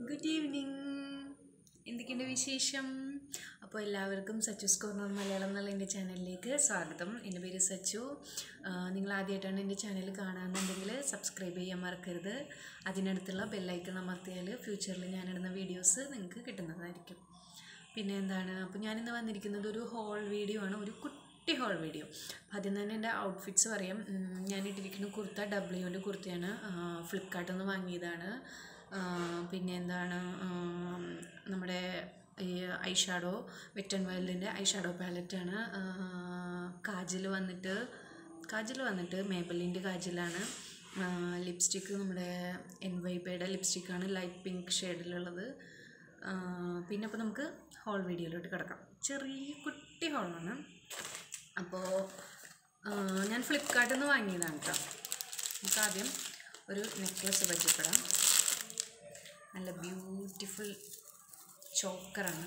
good evening എന്തൊക്കെയുണ്ട് വിശേഷം അപ്പോൾ എല്ലാവർക്കും സച്ചുസ് കോർണർ മലയാളം എന്നുള്ള എൻ്റെ ചാനലിലേക്ക് സ്വാഗതം എൻ്റെ പേര് സച്ചു ആ, നിങ്ങൾ ആദ്യമായിട്ടാണ് എൻ്റെ ചാനൽ കാണാമെന്നുണ്ടെങ്കിൽ സബ്സ്ക്രൈബ് ചെയ്യാൻ മറക്കരുത് അതിനടുത്തുള്ള ബെല്ലൈക്കൺ അമർത്തിയാൽ ഫ്യൂച്ചറിൽ ഞാനിടുന്ന വീഡിയോസ് നിങ്ങൾക്ക് കിട്ടുന്നതായിരിക്കും പിന്നെ എന്താണ് അപ്പോൾ ഞാനിന്ന് വന്നിരിക്കുന്നത് ഒരു ഹോൾ വീഡിയോ ആണ് ഒരു കുട്ടി ഹോൾ വീഡിയോ അപ്പോൾ ആദ്യം തന്നെ എൻ്റെ ഔട്ട്ഫിറ്റ്സ് പറയാം ഉം, ഞാൻ ഇട്ടിരിക്കുന്ന കുർത്ത ഡബ്ല്യുവിൻ്റെ കുർത്തയാണ് ഫ്ലിപ്കാർട്ടിൽ നിന്ന് വാങ്ങിയതാണ് ആ, പിന്നെ എന്താണ് ആം, നമ്മുടെ ഈ ഐ ഷാഡോ വെറ്റ് ആൻഡ് വൈൽഡിൻ്റെ ഐ ഷാഡോ പാലറ്റാണ് കാജൽ വന്നിട്ട് കാജൽ വന്നിട്ട് മേബലിൻ്റെ കാജലാണ് ലിപ്സ്റ്റിക്ക് നമ്മുടെ എൻ വൈപ്പയുടെ ലിപ്സ്റ്റിക്കാണ് ലൈറ്റ് പിങ്ക് ഷെയ്ഡിലുള്ളത് പിന്നെ അപ്പോൾ നമുക്ക് ഹോൾ വീഡിയോയിലോട്ട് കിടക്കാം ചെറിയ കുട്ടി ഹോളാണ് അപ്പോൾ ഞാൻ ഫ്ലിപ്കാർട്ടിൽ നിന്ന് വാങ്ങിയതാണ് കേട്ടോ നമുക്ക് ആദ്യം ഒരു നെക്ലസ് പരിചയപ്പെടാം നല്ല ബ്യൂട്ടിഫുൾ ചോക്കറാണ്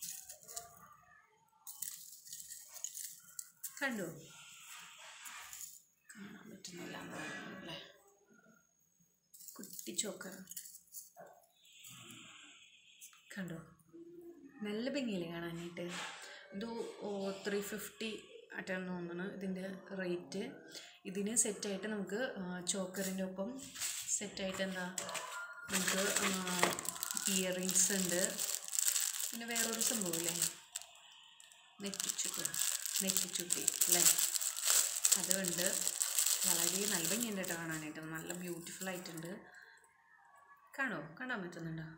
കണ്ടു കാണാൻ പറ്റുന്നില്ല എന്ന് തോന്നുന്നു അല്ലേ കുട്ടി ചോക്കർ കണ്ടോ നല്ല ഭംഗിയില്ലേ കാണാനായിട്ട് ഇത് ത്രീ ഫിഫ്റ്റി ആയിട്ടാണ് തോന്നുന്നു ഇതിൻ്റെ റേറ്റ് ഇതിന് സെറ്റായിട്ട് നമുക്ക് ചോക്കറിൻ്റെ ഒപ്പം സെറ്റായിട്ട് എന്താ നമുക്ക് ഇയറിങ്സ് ഉണ്ട് പിന്നെ വേറൊരു സംഭവമില്ലേ നെറ്റിച്ചുട്ടി നെറ്റിച്ചുട്ടി അല്ലേ അതുണ്ട് വളരെ നല്ല ഭംഗിയുണ്ട് കേട്ടോ കാണാനായിട്ട് നല്ല ബ്യൂട്ടിഫുൾ ആയിട്ടുണ്ട് കാണോ കാണാൻ പറ്റുന്നുണ്ടോ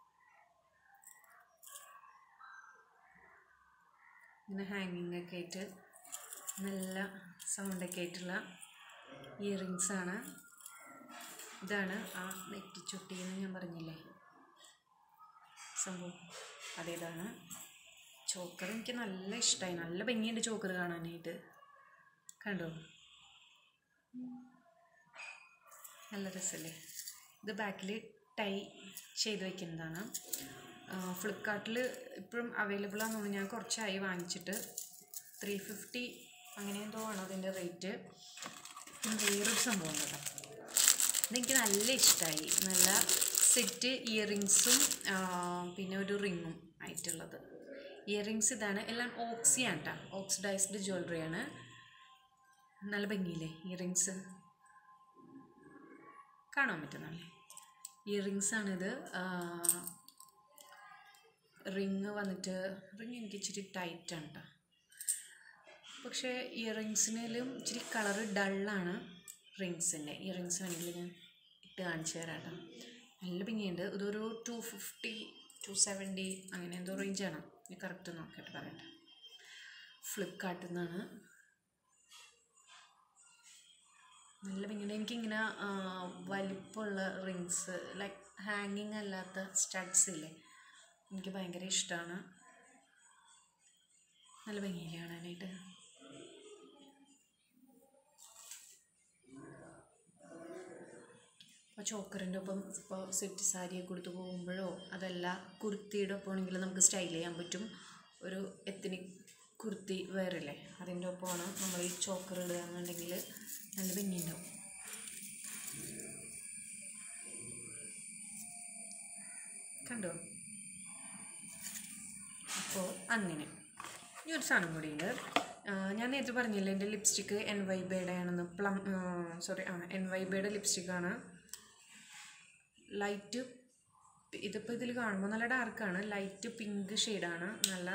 ഇങ്ങനെ ഹാങ്ങിങ് ഒക്കെ ആയിട്ട് നല്ല സൗണ്ടൊക്കെ ആയിട്ടുള്ള ഇയറിങ്സ് ആണ് ഇതാണ് ആ നെറ്റിച്ചുട്ടി എന്ന് ഞാൻ പറഞ്ഞില്ലേ സംഭവം അതേതാണ് ചോക്കർ എനിക്ക് നല്ല ഇഷ്ടമായി നല്ല ഭംഗിയുണ്ട് ചോക്കർ കാണാനായിട്ട് കണ്ടോ നല്ല രസമല്ലേ ഇത് ബാക്കിൽ ടൈ ചെയ്ത് വെക്കുന്നതാണ് ഫ്ലിപ്കാർട്ടിൽ ഇപ്പോഴും അവൈലബിൾ ആണെന്ന് തോന്നുന്നു ഞാൻ കുറച്ചായി വാങ്ങിച്ചിട്ട് ത്രീ ഫിഫ്റ്റി അങ്ങനെ എന്തോ ആണ് അതിൻ്റെ റേറ്റ് വേറൊരു സംഭവം കേട്ടോ ഇതെനിക്ക് നല്ല ഇഷ്ടമായി നല്ല സെറ്റ് ഇയറിങ്സും പിന്നെ ഒരു റിങ്ങും ആയിട്ടുള്ളത് ഇയറിങ്സ് ഇതാണ് എല്ലാം ഓക്സിയാണ് കേട്ടോ ഓക്സിഡൈസ്ഡ് ജ്വല്ലറിയാണ് നല്ല ഭംഗിയില്ലേ ഇയറിങ്സ് കാണാൻ പറ്റുന്നല്ലേ ഇയറിങ്സ് ആണിത് റിങ് വന്നിട്ട് റിങ് എനിക്ക് ഇച്ചിരി ടൈറ്റാണ് കേട്ടോ പക്ഷേ ഇയറിങ്സിനും ഇച്ചിരി കളറ് ഡള്ളാണ് റിങ്സിൻ്റെ ഇയറിങ്സ് വേണമെങ്കിൽ ഞാൻ ഇട്ട് കാണിച്ചു തരാം കേട്ടോ നല്ല ഭംഗിയുണ്ട് ഇതൊരു ടു ഫിഫ്റ്റി ടു സെവൻറ്റി അങ്ങനെ എന്തോ റേഞ്ചാണ് ഞാൻ കറക്റ്റ് നോക്കിയിട്ട് പറയട്ടെ ഫ്ലിപ്കാർട്ടിൽ നിന്നാണ് നല്ല ഭംഗിയുണ്ട് എനിക്കിങ്ങനെ വലിപ്പമുള്ള റിങ്സ് ലൈക്ക് ഹാങ്ങിങ് അല്ലാത്ത സ്റ്റഡ്സ് ഇല്ലേ എനിക്ക് ഭയങ്കര ഇഷ്ടമാണ് നല്ല ഭംഗിയില്ലേ കാണാനായിട്ട് അപ്പോൾ ചോക്കറിൻ്റെ ഒപ്പം ഇപ്പോൾ സെറ്റ് സാരിയൊക്കെ കൊടുത്ത് പോകുമ്പോഴോ അതല്ല കുർത്തിയുടെ ഒപ്പം ആണെങ്കിൽ നമുക്ക് സ്റ്റൈൽ ചെയ്യാൻ പറ്റും ഒരു എത്തനിക് കുർത്തി വേറില്ലേ അതിൻ്റെ ഒപ്പമാണ് നമ്മൾ ഈ ചോക്കർ ഇടുക എന്നുണ്ടെങ്കിൽ നല്ല ഭംഗിയുണ്ടാവും കണ്ടോ അപ്പോൾ അങ്ങനെ ഈ ഒരു സാധനം കൂടിയുണ്ട് ആ, ഞാൻ നേരത്തെ പറഞ്ഞില്ലേ എൻ്റെ ലിപ്സ്റ്റിക്ക് എൻ വൈബയുടെ ആണെന്ന് പ്ലം സോറി ആ എൻ വൈബയുടെ ലിപ്സ്റ്റിക്കാണ് ലൈറ്റ് ഇതിപ്പോൾ ഇതിൽ കാണുമ്പോൾ നല്ല ഡാർക്കാണ് ലൈറ്റ് പിങ്ക് ഷെയ്ഡാണ് നല്ല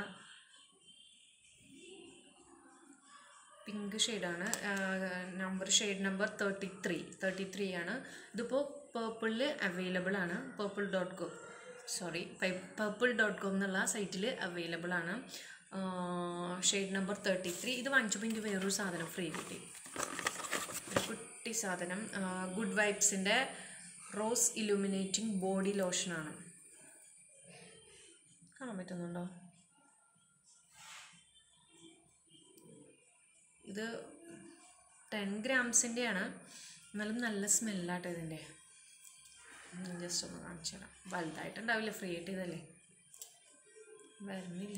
പിങ്ക് ഷെയ്ഡാണ് number shade number thirty three thirty three ആണ് ഇതിപ്പോൾ പേർപ്പിളിൽ അവൈലബിൾ ആണ് purple dot com sorry purple dot com എന്നുള്ള സൈറ്റിൽ അവൈലബിൾ ആണ് ഷെയ്ഡ് നമ്പർ തേർട്ടി ത്രീ ഇത് വാങ്ങിച്ചപ്പോൾ എനിക്ക് വേറൊരു സാധനം ഫ്രീ കിട്ടി ഒരു കുട്ടി സാധനം ഗുഡ് വൈബ്സിൻ്റെ റോസ് ഇലുമിനേറ്റിംഗ് ബോഡി ലോഷനാണ് കാണാൻ പറ്റുന്നുണ്ടോ ഇത് ടെൻ ഗ്രാംസിൻ്റെയാണ് എന്നാലും നല്ല സ്മെല്ലാട്ടോ ഇതിൻ്റെ ജസ്റ്റ് ഒന്ന് കാണിച്ചു തരാം വലുതായിട്ടുണ്ടാവില്ല ഫ്രീ ആയിട്ട് ഇതല്ലേ വരുന്നില്ല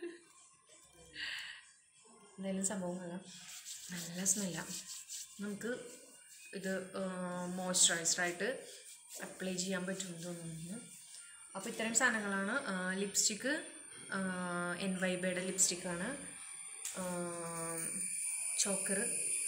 എന്തായാലും സംഭവം കൊള്ളാം നല്ല സ്മെല്ലാണ് നമുക്ക് ഇത് മോയ്സ്ചറൈസറായിട്ട് അപ്ലൈ ചെയ്യാൻ പറ്റുമെന്ന് തോന്നുന്നു അപ്പോൾ ഇത്രയും സാധനങ്ങളാണ് ലിപ്സ്റ്റിക്ക് എൻ വൈബയുടെ ലിപ്സ്റ്റിക്കാണ് ചോക്കർ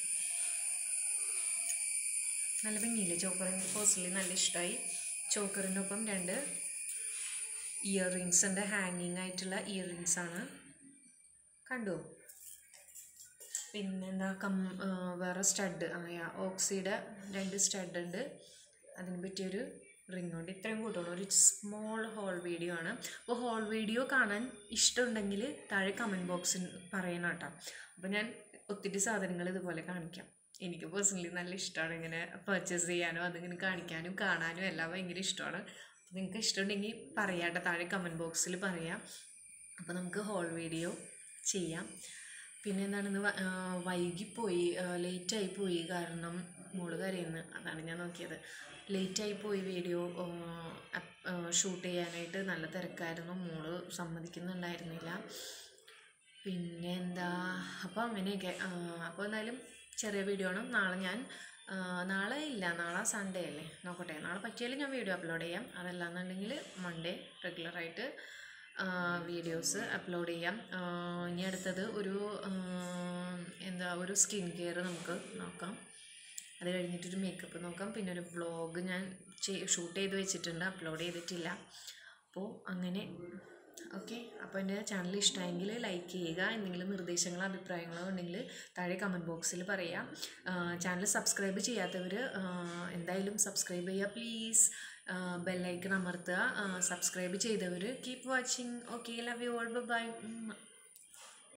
നല്ല ഭംഗിയില്ലേ ചോക്കർ എനിക്ക് പേഴ്സണലി നല്ല ഇഷ്ടമായി ചോക്കറിൻ്റെ ഒപ്പം രണ്ട് ഇയർ റിങ്സ് ഉണ്ട് ഹാങ്ങിങ് ആയിട്ടുള്ള ഇയർ റിങ്സ് ആണ് കണ്ടോ പിന്നെന്താ കം ആ, വേറെ സ്റ്റഡ് ആ ഓക്സിയുടെ രണ്ട് സ്റ്റഡ് ഉണ്ട് അതിന് പറ്റിയൊരു റിംഗ് ഉണ്ട് ഇത്രയും കൂട്ടുള്ളൂ ഒരു സ്മോൾ ഹോൾ വീഡിയോ ആണ് അപ്പോൾ ഹോൾ വീഡിയോ കാണാൻ ഇഷ്ടമുണ്ടെങ്കിൽ താഴെ കമൻറ്റ് ബോക്സിൽ പറയണം കേട്ടോ അപ്പോൾ ഞാൻ ഒത്തിരി സാധനങ്ങൾ ഇതുപോലെ കാണിക്കാം എനിക്ക് പേഴ്സണലി നല്ല ഇഷ്ടമാണ് ഇങ്ങനെ പർച്ചേസ് ചെയ്യാനും അതിങ്ങനെ കാണിക്കാനും കാണാനും എല്ലാം ഭയങ്കര ഇഷ്ടമാണ് അപ്പോൾ നിങ്ങൾക്ക് ഇഷ്ടമുണ്ടെങ്കിൽ പറയാം കേട്ടോ താഴെ കമൻറ്റ് ബോക്സിൽ പറയാം അപ്പോൾ നമുക്ക് ഹോൾ വീഡിയോ ചെയ്യാം പിന്നെ എന്താണെന്ന് വ- ആ, വൈകിപ്പോയി ലേറ്റായി പോയി കാരണം മോള് കരയുന്നു അതാണ് ഞാൻ നോക്കിയത് ലേറ്റായി പോയി വീഡിയോ ഷൂട്ട് ചെയ്യാനായിട്ട് നല്ല തിരക്കായിരുന്നു മോള് സമ്മതിക്കുന്നുണ്ടായിരുന്നില്ല പിന്നെ എന്താ അപ്പോൾ അങ്ങനെയൊക്കെ ആ, അപ്പോൾ എന്തായാലും ചെറിയ വീഡിയോ ആണ് നാളെ ഞാൻ ആ, നാളെ ഇല്ല നാളെ സൺഡേ അല്ലേ നോക്കട്ടെ നാളെ പറ്റിയാലും ഞാൻ വീഡിയോ അപ്ലോഡ് ചെയ്യാം അതല്ലാന്നുണ്ടെങ്കിൽ മൺഡേ റെഗുലറായിട്ട് വീഡിയോസ് അപ്ലോഡ് ചെയ്യാം ആ, ഇനി അടുത്തത് ഒരു ആ, എന്താ ഒരു സ്കിൻ കെയർ നമുക്ക് നോക്കാം അത് കഴിഞ്ഞിട്ടൊരു മേക്കപ്പ് നോക്കാം പിന്നെ ഒരു വ്ളോഗ് ഞാൻ ഷൂട്ട് ചെയ്ത് വെച്ചിട്ടുണ്ട് അപ്ലോഡ് ചെയ്തിട്ടില്ല അപ്പോൾ അങ്ങനെ ഓക്കെ അപ്പോൾ എൻ്റെ ചാനൽ ഇഷ്ടമായെങ്കിൽ ലൈക്ക് ചെയ്യുക എന്തെങ്കിലും നിർദ്ദേശങ്ങളോ അഭിപ്രായങ്ങളോ ഉണ്ടെങ്കിൽ താഴെ കമൻറ്റ് ബോക്സിൽ പറയാം ചാനൽ സബ്സ്ക്രൈബ് ചെയ്യാത്തവർ എന്തായാലും സബ്സ്ക്രൈബ് ചെയ്യുക പ്ലീസ് ബെല്ലൈക്കൺ അമർത്തുക സബ്സ്ക്രൈബ് ചെയ്തവർ keep watching okay love you all by